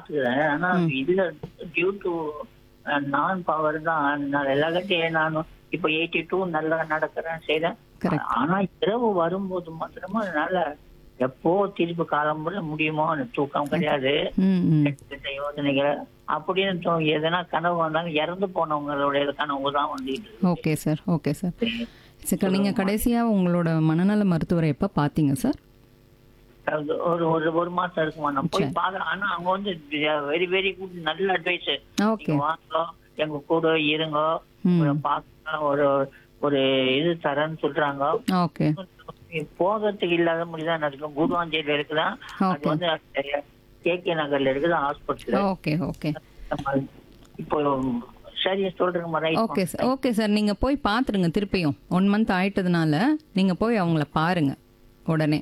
பாத்துக்கிறேன் ஆனா இதுல டியூ டு நான் பவர் தான் நான் எல்லாத்தையும் நானும் இப்ப எயிட்டி டூ நல்லா நடக்கிறேன் செய்றேன் Correct. ஆனா இரவு வரும்போது மாத்திரமா என்னால எப்போ திருப்பி காலம்புல முடியுமோ எனக்கு தூக்கம் கிடையாது ம் ம் கெட்ட யோசனைகள் அப்படின்னு தோ- எதனா கனவு வந்தாலும் இறந்து போனவங்களுடைய கனவு தான் வந்துட்டு இருக்கு. ஓகே சார் ஓகே சார் சரி நீங்கள் கடைசியாக உங்களோட மனநல மருத்துவரை எப்போ பார்த்தீங்க சார் அது ஒரு ஒரு ஒரு மாசம் இருக்குமா நான் போய் சரி. பாக்குறேன் ஆனா அவங்க வந்து வெரி வெரி குட் நல்ல அட்வைஸ் ஓகே நீங்க வாங்க எங்க கூட இருங்க ம் உங்களை பார்க்க ஒரு ஒரு இது தரேன்னு சொல்றாங்க ஓகே போகிறதுக்கு இல்லாத முடிதான் இருக்கும் குருவாஞ்சேரியில இருக்குதான் அது Okay. வந்து கே கே நகர்ல இருக்குது ஹாஸ்பிட்டல் ஓகே ஓகே இப்போ சரியா சொல்றேங்க right okay sir okay sir நீங்கள் போய் பார்த்துருங்க திருப்பியும் ஒன் மந்த் ஆயிட்டதுனால நீங்கள் போய் அவங்கள பாருங்க உடனே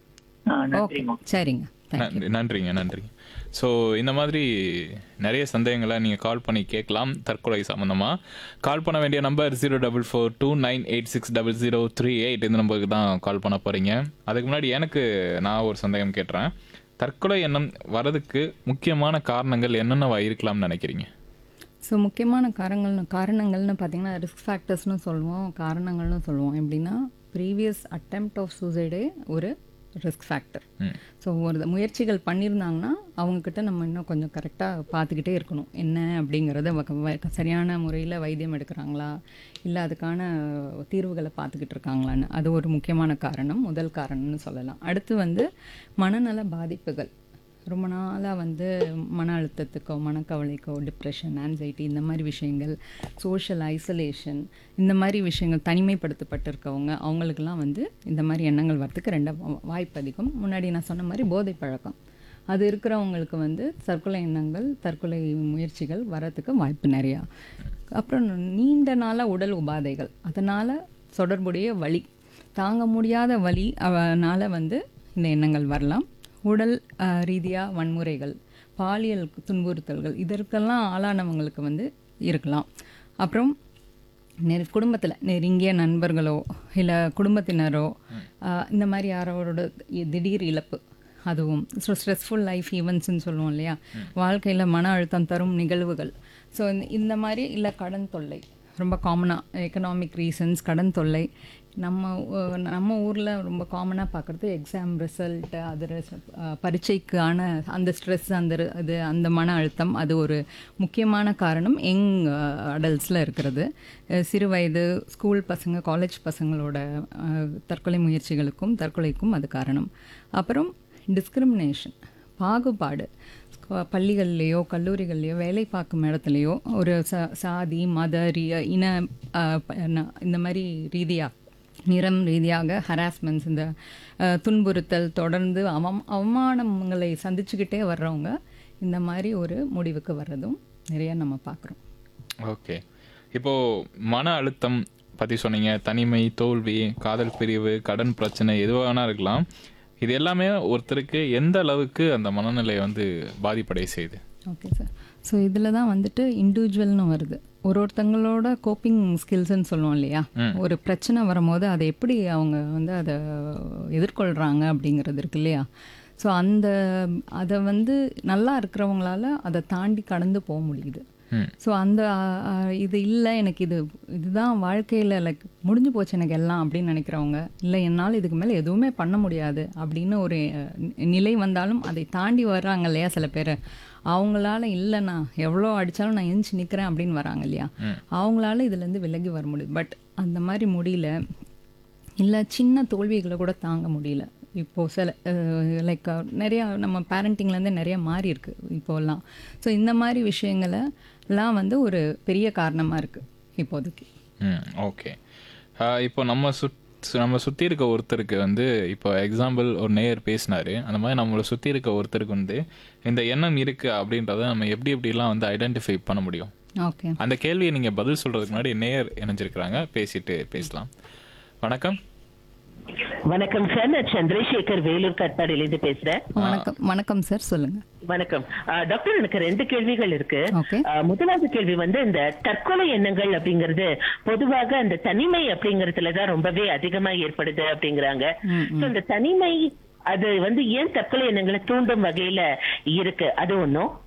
ஓகே நன்றிமா சரிங்க தேங்க்யூ நன்றி நன்றிங்க நன்றிங்க ஸோ இந்த மாதிரி நிறைய சந்தேகங்களை நீங்கள் கால் பண்ணி கேட்கலாம் தற்கொலை சம்மந்தமாக கால் பண்ண வேண்டிய number zero double four two nine eight six double zero three eight இந்த நம்பருக்கு தான் கால் பண்ண போகிறீங்க அதுக்கு முன்னாடி எனக்கு நான் ஒரு சந்தேகம் கேட்டுறேன் தற்கொலை எண்ணம் வரதுக்கு முக்கியமான காரணங்கள் என்னென்னவா இருக்கலாம்னு நினைக்கிறீங்க ஸோ முக்கியமான காரணங்கள் காரணங்கள்னு பார்த்தீங்கன்னா ரிஸ்க் ஃபேக்டர்ஸ்னு சொல்லுவோம் காரணங்கள்னு சொல்லுவோம் எப்படின்னா ப்ரீவியஸ் அட்டெம்ப்ட் ஆஃப் சூசைடே ஒரு ரிஸ்க் ஃபேக்டர் ம் ஸோ ஒரு முயற்சிகள் பண்ணியிருந்தாங்கன்னா அவங்கக்கிட்ட நம்ம இன்னும் கொஞ்சம் கரெக்டாக பார்த்துக்கிட்டே இருக்கணும் என்ன அப்படிங்கிறத வ- வ- சரியான முறையில் வைத்தியம் எடுக்கிறாங்களா இல்லை அதுக்கான தீர்வுகளை பார்த்துக்கிட்டு இருக்காங்களான்னு அது ஒரு முக்கியமான காரணம் முதல் காரணம்னு சொல்லலாம் அடுத்து வந்து மனநல பாதிப்புகள் ரொம்ப நாளாக வந்து மன அழுத்தத்துக்கோ மனக்கவலைக்கோ டிப்ரெஷன் ஆன்சைட்டி இந்த மாதிரி விஷயங்கள் சோஷியல் ஐசோலேஷன் இந்த மாதிரி விஷயங்கள் தனிமைப்படுத்தப்பட்டிருக்கவங்க அவங்களுக்கெல்லாம் வந்து இந்த மாதிரி எண்ணங்கள் வரத்துக்கு ரெண்ட வாய்ப்பு அதிகம் முன்னாடி நான் சொன்ன மாதிரி போதை பழக்கம் அது இருக்கிறவங்களுக்கு வந்து தற்கொலை எண்ணங்கள் தற்கொலை முயற்சிகள் வரத்துக்கு வாய்ப்பு நிறையா அப்புறம் நீண்ட நாள உடல் உபாதைகள் அதனால் தொடர்புடைய வலி தாங்க முடியாத வலி அவனால வந்து இந்த எண்ணங்கள் வரலாம் உடல் ரீதியாக வன்முறைகள் பாலியல் துன்புறுத்தல்கள் இதற்கெல்லாம் ஆளானவங்களுக்கு வந்து இருக்கலாம் அப்புறம் நெரு குடும்பத்தில் நெருங்கிய நண்பர்களோ இல்லை குடும்பத்தினரோ ஆஹ் இந்த மாதிரி யாரோட இ- திடீர் இழப்பு அதுவும் ஸோ ஸ்ட்ரெஸ்ஃபுல் லைஃப் ஈவெண்ட்ஸ்னு சொல்லுவோம் இல்லையா வாழ்க்கையில் மன அழுத்தம் தரும் நிகழ்வுகள் ஸோ இந்த மாதிரி இல்லை கடன் தொல்லை ரொம்ப காமனாக எக்கனாமிக் ரீசன்ஸ் கடன் தொல்லை நம்ம ஊ- நம்ம ஊரில் ரொம்ப காமனாக பார்க்குறது எக்ஸாம் ரிசல்ட்டு அது res- அஹ் பரீட்சைக்கான அந்த ஸ்ட்ரெஸ் அந்த ரு- அது அந்த மன அழுத்தம் அது ஒரு முக்கியமான காரணம் யங் அடல்ட்ஸில் இருக்கிறது அஹ் சிறு வயது ஸ்கூல் பசங்க காலேஜ் பசங்களோட அஹ், தற்கொலை முயற்சிகளுக்கும் தற்கொலைக்கும் அது காரணம் அப்புறம் டிஸ்கிரிமினேஷன் பாகுபாடு ஸ்கூ- பள்ளிகள்லேயோ கல்லூரிகள்லேயோ வேலை பார்க்கும் இடத்துலையோ ஒரு ச சாதி மத ரிய இன அஹ், ப- ந- இந்த மாதிரி ரீதியாக நிறம் ரீதியாக ஹராஸ்மெண்ட்ஸ் இந்த அஹ், துன்புறுத்தல் தொடர்ந்து அவம் அவமானங்களை சந்திச்சுக்கிட்டே வர்றவங்க இந்த மாதிரி ஒரு முடிவுக்கு வர்றதும் நிறைய நம்ம பார்க்குறோம் ஓகே இப்போ மன அழுத்தம் பற்றி சொன்னீங்க தனிமை தோல்வி காதல் பிரிவு கடன் பிரச்சனை எது வேணா இருக்கலாம் இது எல்லாமே ஒருத்தருக்கு எந்த அளவுக்கு அந்த மனநிலையை வந்து பாதிப்படைய செய்யுது ஓகே சார் ஸோ இதில் தான் வந்துட்டு இண்டிவிஜுவல்னு வருது ஒரு ஒருத்தங்களோட கோப்பிங் ஸ்கில்ஸ்ன்னு சொல்லுவோம் இல்லையா ஒரு பிரச்சனை வரும்போது அதை எப்படி அவங்க வந்து அதை எதிர்கொள்கிறாங்க அப்படிங்கிறது இருக்கு இல்லையா ஸோ அந்த அதை வந்து நல்லா இருக்கிறவங்களால அதை தாண்டி கடந்து போக முடியுது ம் ஸோ அந்த அஹ், அஹ், இது இல்லை எனக்கு இது இதுதான் வாழ்க்கையில் லைக் முடிஞ்சு போச்சு எனக்கு எல்லாம் அப்படின்னு நினைக்கிறவங்க இல்லை என்னால் இதுக்கு மேலே எதுவுமே பண்ண முடியாது அப்படின்னு ஒரு அஹ், நி- நிலை வந்தாலும் அதை தாண்டி வர்றாங்க இல்லையா சில பேர் அவங்களால இல்லை நான் எவ்வளோ அடித்தாலும் நான் எந்திச்சு நிற்கிறேன் அப்படின்னு வராங்க இல்லையா அவங்களால இதுலேருந்து விலகி வர முடியுது பட் அந்த மாதிரி முடியல இல்லை சின்ன தோல்விகளை கூட தாங்க முடியல இப்போது சில லைக் நிறையா நம்ம பேரண்டிங்லேருந்து நிறைய மாறி இருக்கு இப்போல்லாம் ஸோ இந்த மாதிரி விஷயங்களை எல்லாம் வந்து ஒரு பெரிய காரணமாக இருக்குது இப்போதைக்கு ம் ஓகே இப்போ நம்ம சுத் நம்ம சுற்றி இருக்க ஒருத்தருக்கு வந்து இப்போ எக்ஸாம்பிள் ஒரு நேயர் பேசினாரு அந்த மாதிரி நம்மளை சுற்றி இருக்க ஒருத்தருக்கு வந்து இந்த எண்ணம் இருக்குது அப்படின்றத நம்ம எப்படி எப்படிலாம் வந்து ஐடென்டிஃபை பண்ண முடியும் ஓகே அந்த கேள்வியை நீங்கள் பதில் சொல்கிறதுக்கு முன்னாடி நேயர் இணைஞ்சிருக்கிறாங்க பேசிட்டு பேசலாம் வணக்கம் வணக்கம் சார் நான் சந்திரசேகர் வேலூர் கட்பாடியிலிருந்து பேசுறேன் வணக்கம் வணக்கம் சார் சொல்லுங்கள் வணக்கம் ஆ, டாக்டர் எனக்கு ரெண்டு கேள்விகள் இருக்கு ஓகே ஆ, முதலாவது கேள்வி வந்து இந்த தற்கொலை எண்ணங்கள் அப்படிங்கிறது பொதுவாக அந்த தனிமை அப்படிங்கறதுலதான் ரொம்பவே அதிகமா ஏற்படுது அப்படிங்கிறாங்க ம், So, இந்த தனிமை அது வந்து ஏன் தற்கொலை எண்ணங்களை தூண்டும் வகையில இருக்கு அது ஒண்ணும்